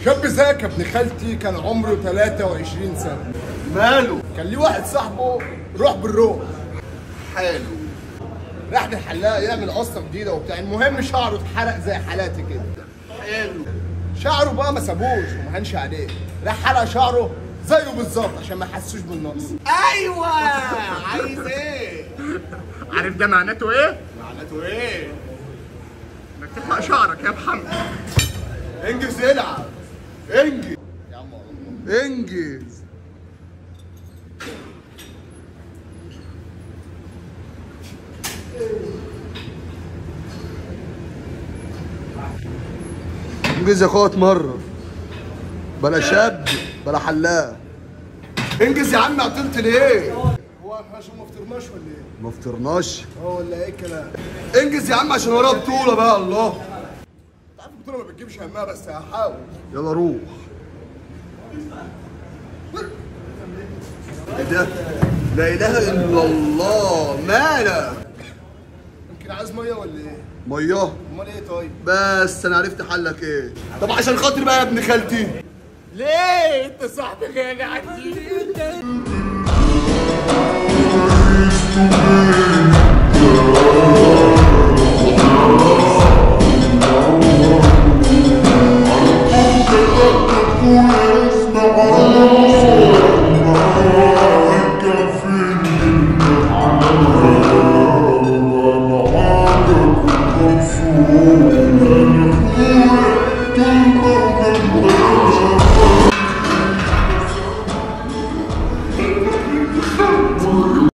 شاب زيك يا ابن خالتي كان عمره 23 سنة ماله كان ليه واحد صاحبه روح بالروح حلو راح للحلاق يعمل قصة جديدة وبتاع المهم شعره اتحرق زي حالاتي كده حلو شعره بقى ما سابوش وما هنش عليه راح حلق شعره زيه بالظبط عشان ما يحسوش بالنقص ايوه عايز ايه عارف ده معناته ايه؟ معناته ايه انك تحلق شعرك يا محمد انجز العب انجز يا عم والله. انجز انجز يا اخوات مره بلا شاب بلا حلاق انجز يا عم عطلت ليه هو احنا عشان ما فطرناش ولا ايه؟ ما فطرناش اه ولا ايه الكلام؟ انجز يا عم عشان وراها بطوله بقى الله انت عارف البطولة ما بتجيبش همها بس هحاول يلا روح ايه ده لا اله الا الله مالك يمكن عايز مية ولا ايه؟ ميه امال ايه طيب؟ بس انا عرفت حلك ايه طب عشان خاطر بقى يا ابن خالتي ليه؟ انت صاحبي غالي عندي